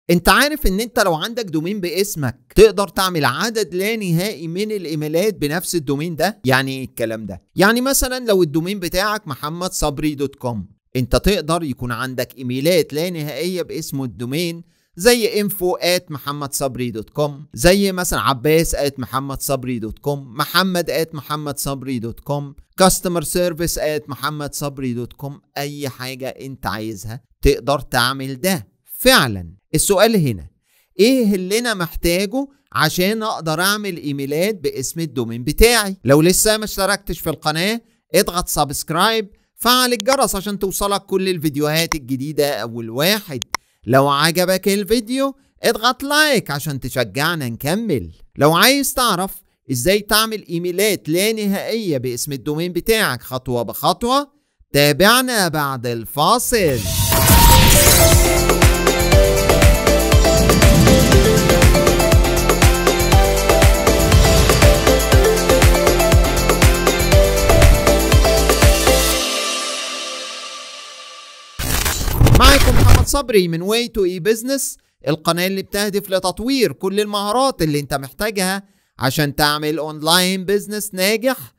انت عارف ان انت لو عندك دومين باسمك تقدر تعمل عدد لا نهائي من الايميلات بنفس الدومين ده يعني ايه الكلام ده يعني مثلا لو الدومين بتاعك محمد صبري دوت كوم انت تقدر يكون عندك ايميلات لا نهائيه باسم الدومين زي info at محمد صبري دوت كوم زي مثلا عباس at محمد صبري دوت كوم محمد at محمد صبري دوت كوم كاستمر سيرفيس at محمد صبري دوت كوم اي حاجه انت عايزها تقدر تعمل ده فعلا السؤال هنا ايه اللي انا محتاجه عشان اقدر اعمل ايميلات باسم الدومين بتاعي لو لسه ما اشتركتش في القناه اضغط سبسكرايب فعل الجرس عشان توصلك كل الفيديوهات الجديده اول واحد لو عجبك الفيديو اضغط لايك عشان تشجعنا نكمل لو عايز تعرف ازاي تعمل ايميلات لا نهائيه باسم الدومين بتاعك خطوه بخطوه تابعنا بعد الفاصل معكم محمد صبري من واي تو اي بزنس القناة اللي بتهدف لتطوير كل المهارات اللي انت محتاجها عشان تعمل اونلاين بزنس ناجح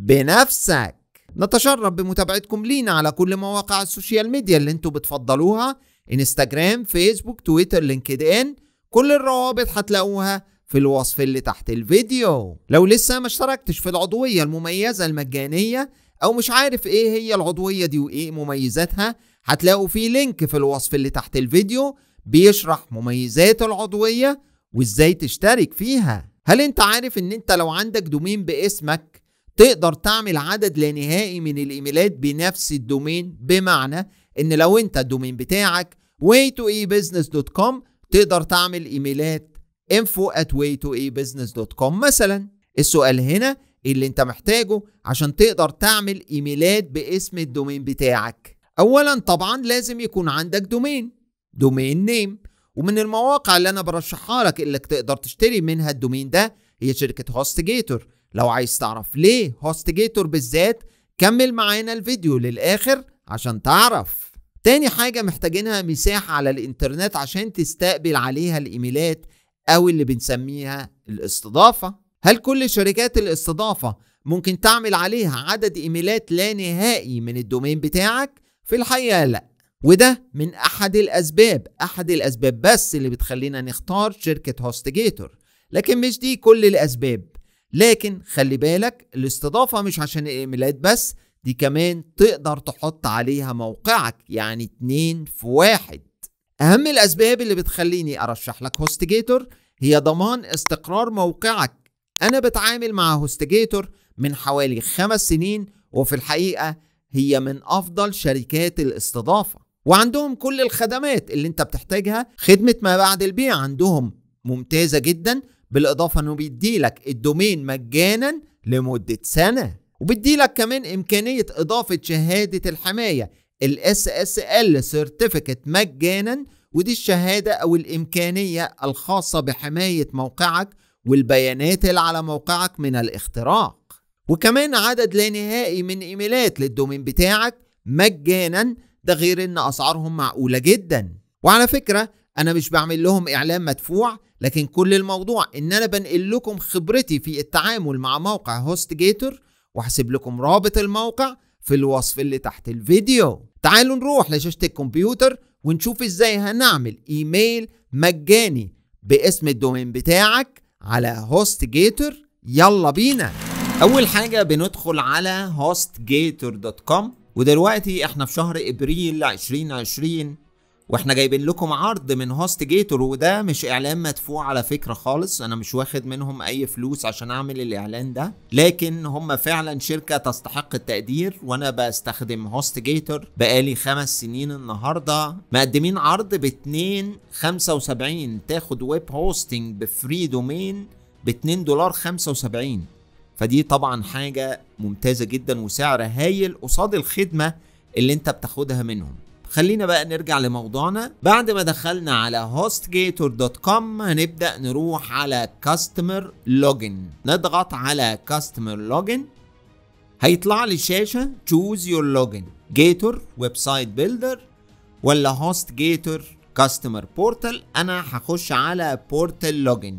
بنفسك نتشرف بمتابعتكم لينا على كل مواقع السوشيال ميديا اللي انتوا بتفضلوها انستجرام فيسبوك تويتر لينكد ان كل الروابط هتلاقوها في الوصف اللي تحت الفيديو لو لسه ما اشتركتش في العضوية المميزة المجانية او مش عارف ايه هي العضوية دي وايه مميزاتها هتلاقوا في لينك في الوصف اللي تحت الفيديو بيشرح مميزات العضوية وازاي تشترك فيها هل انت عارف ان انت لو عندك دومين باسمك تقدر تعمل عدد لا نهائي من الايميلات بنفس الدومين بمعنى ان لو انت الدومين بتاعك way2ebusiness.com تقدر تعمل ايميلات info at way2ebusiness.com مثلا السؤال هنا اللي انت محتاجه عشان تقدر تعمل ايميلات باسم الدومين بتاعك اولا طبعا لازم يكون عندك دومين دومين نيم ومن المواقع اللي انا برشحها لك انك تقدر تشتري منها الدومين ده هي شركة هوستجيتور لو عايز تعرف ليه هوستجيتور بالذات كمل معانا الفيديو للاخر عشان تعرف تاني حاجة محتاجينها مساحة على الانترنت عشان تستقبل عليها الايميلات او اللي بنسميها الاستضافة هل كل شركات الاستضافة ممكن تعمل عليها عدد ايميلات لا نهائي من الدومين بتاعك في الحقيقة لا وده من احد الاسباب احد الاسباب بس اللي بتخلينا نختار شركة هوستجيتور لكن مش دي كل الاسباب لكن خلي بالك الاستضافة مش عشان الايميلات بس دي كمان تقدر تحط عليها موقعك يعني اتنين في واحد اهم الاسباب اللي بتخليني ارشح لك هوستجيتور هي ضمان استقرار موقعك انا بتعامل مع هوستجيتور من حوالي خمس سنين وفي الحقيقة هي من افضل شركات الاستضافة وعندهم كل الخدمات اللي انت بتحتاجها خدمة ما بعد البيع عندهم ممتازة جدا بالاضافة انه بيديلك الدومين مجانا لمدة سنة وبيديلك كمان امكانية اضافة شهادة الحماية ال SSL Certificate مجانا ودي الشهادة او الامكانية الخاصة بحماية موقعك والبيانات اللي على موقعك من الاختراق وكمان عدد لا نهائي من ايميلات للدومين بتاعك مجانا ده غير ان اسعارهم معقولة جدا وعلى فكرة انا مش بعمل لهم اعلان مدفوع لكن كل الموضوع ان انا بنقل لكم خبرتي في التعامل مع موقع هوست جيتور وهسيب لكم رابط الموقع في الوصف اللي تحت الفيديو تعالوا نروح لشاشة الكمبيوتر ونشوف ازاي هنعمل ايميل مجاني باسم الدومين بتاعك على هوست جيتور يلا بينا اول حاجة بندخل على hostgator.com ودلوقتي احنا في شهر ابريل 2020 واحنا جايبين لكم عرض من هوست جيتور وده مش اعلان مدفوع على فكرة خالص انا مش واخد منهم اي فلوس عشان اعمل الاعلان ده لكن هم فعلا شركة تستحق التقدير وانا بستخدم هوست جيتور بقالي خمس سنين النهاردة مقدمين عرض ب 2 75 تاخد ويب هوستنج بفري دومين ب 2 دولار 75 فدي طبعا حاجة ممتازة جدا وسعر هايل قصاد الخدمة اللي انت بتاخدها منهم خلينا بقى نرجع لموضوعنا بعد ما دخلنا على hostgator.com هنبدأ نروح على customer login نضغط على customer login هيطلع لي شاشة choose your login gator website builder ولا hostgator كاستمر بورتال انا هخش على بورتال لوجن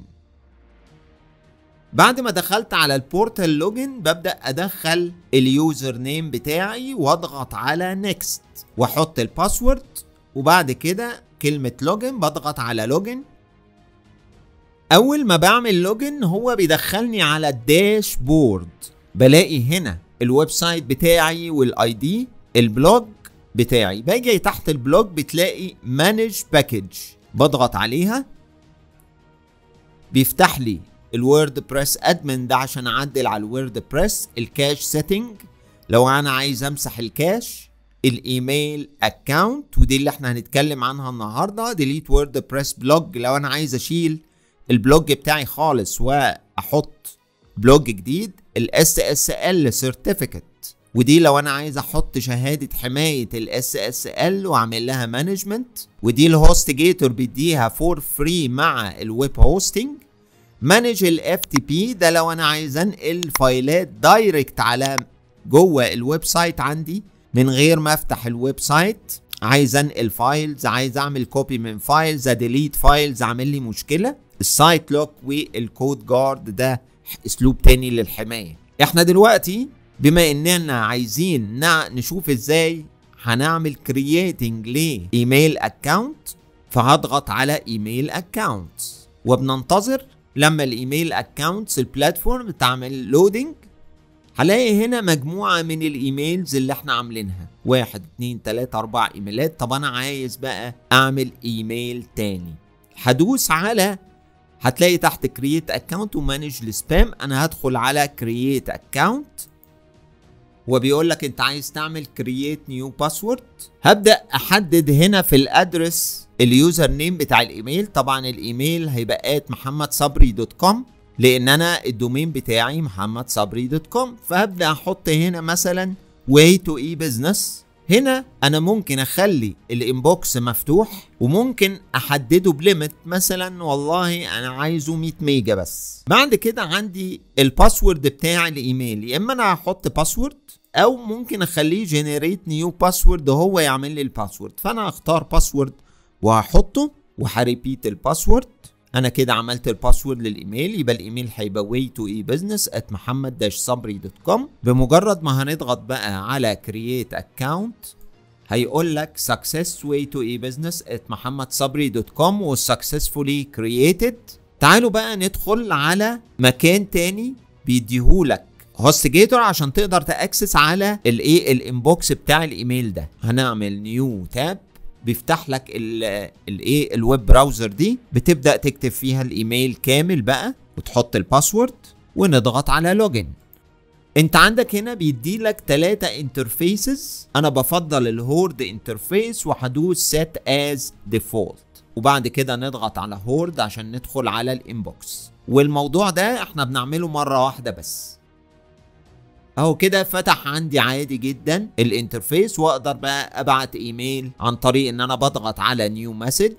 بعد ما دخلت على البورتال لوجن ببدا ادخل اليوزر نيم بتاعي واضغط على نيكست واحط الباسورد وبعد كده كلمه لوجن بضغط على لوجن اول ما بعمل لوجن هو بيدخلني على الداش بورد بلاقي هنا الويب سايت بتاعي والاي دي البلوج بتاعي باجي تحت البلوج بتلاقي مانج باكج بضغط عليها بيفتح لي الوورد بريس ادمن ده عشان اعدل على الوورد بريس الكاش سيتنج لو انا عايز امسح الكاش الايميل اكونت ودي اللي احنا هنتكلم عنها النهارده ديليت وورد بريس بلوج لو انا عايز اشيل البلوج بتاعي خالص واحط بلوج جديد الاس اس ال سيرتيفيكت ودي لو انا عايز احط شهاده حمايه الاس اس ال واعمل لها مانجمنت ودي الهوست جيتور بيديها فور فري مع الويب هوستنج مانج الاف تي بي ده لو انا عايز انقل فايلات دايركت على جوه الويب سايت عندي من غير ما افتح الويب سايت عايز انقل فايلز عايز اعمل كوبي من فايلز اديليت فايلز عامل لي مشكله السايت لوك والكود جارد ده اسلوب تاني للحمايه احنا دلوقتي بما اننا عايزين نشوف ازاي هنعمل كرييتنج لايميل اكونت فهضغط على ايميل اكونت وبننتظر لما الايميل اكونتس البلاتفورم تعمل لودنج هلاقي هنا مجموعة من الايميلز اللي احنا عاملينها واحد اتنين تلاتة اربع ايميلات طب انا عايز بقى اعمل ايميل تاني هدوس على هتلاقي تحت كرييت اكونت ومانج السبام انا هدخل على كرييت اكونت وبيقول لك انت عايز تعمل كرييت نيو باسورد هبدا احدد هنا في الادرس اليوزر نيم بتاع الايميل طبعا الايميل هيبقى ات محمد صبري دوت كوم لان انا الدومين بتاعي محمد صبري دوت كوم فهبدا احط هنا مثلا way to e business هنا انا ممكن اخلي الانبوكس مفتوح وممكن احدده بليمت مثلا والله انا عايزه 100 ميجا بس بعد كده عندي الباسورد بتاع الايميل يا اما انا هحط باسورد او ممكن اخليه جنريت نيو باسورد هو يعمل لي الباسورد فانا هختار باسورد وهحطه وهريبيت الباسورد انا كده عملت الباسورد للايميل يبقى الايميل هيبقى way to e business at محمد صبري دوت كوم بمجرد ما هنضغط بقى على create account هيقول لك success way to e business at محمد صبري دوت كوم و successfully created تعالوا بقى ندخل على مكان تاني بيديهولك هوست جيتور عشان تقدر تاكسس على الايه الانبوكس بتاع الايميل ده هنعمل نيو تاب بيفتح لك الايه الويب براوزر دي بتبدا تكتب فيها الايميل كامل بقى وتحط الباسورد ونضغط على لوجن انت عندك هنا بيدي لك ثلاثة انترفيسز انا بفضل الهورد انترفيس وهدوس سيت از ديفولت وبعد كده نضغط على هورد عشان ندخل على الانبوكس والموضوع ده احنا بنعمله مرة واحدة بس اهو كده فتح عندي عادي جدا الانترفيس واقدر بقى ابعت ايميل عن طريق ان انا بضغط على نيو مسج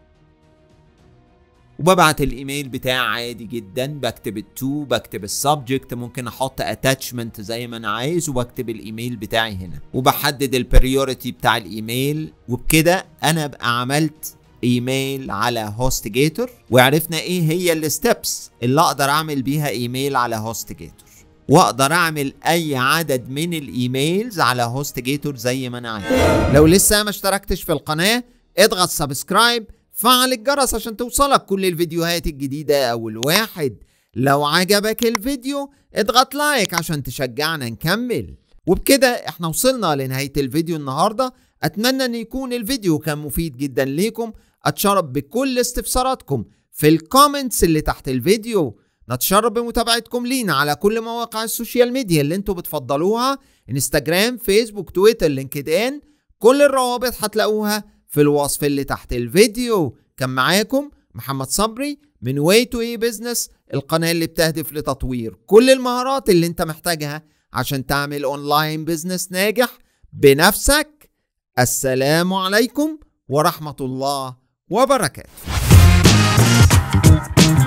وببعت الايميل بتاعي عادي جدا بكتب التو بكتب السبجكت ممكن احط اتاتشمنت زي ما انا عايز وبكتب الايميل بتاعي هنا وبحدد البريوريتي بتاع الايميل وبكده انا ابقى عملت ايميل على هوست جيتور وعرفنا ايه هي الستبس اللي اقدر اعمل بيها ايميل على هوست جيتور واقدر اعمل اي عدد من الايميلز على هوست جيتور زي ما انا عايز لو لسه ما اشتركتش في القناه اضغط سبسكرايب فعل الجرس عشان توصلك كل الفيديوهات الجديده اول واحد لو عجبك الفيديو اضغط لايك عشان تشجعنا نكمل وبكده احنا وصلنا لنهايه الفيديو النهارده اتمنى ان يكون الفيديو كان مفيد جدا ليكم اتشرف بكل استفساراتكم في الكومنتس اللي تحت الفيديو نتشرف بمتابعتكم لينا على كل مواقع السوشيال ميديا اللي انتوا بتفضلوها انستجرام فيسبوك تويتر لينكدين كل الروابط هتلاقوها في الوصف اللي تحت الفيديو كان معاكم محمد صبري من واي تو اي بزنس القناة اللي بتهدف لتطوير كل المهارات اللي انت محتاجها عشان تعمل اونلاين بزنس ناجح بنفسك السلام عليكم ورحمة الله وبركاته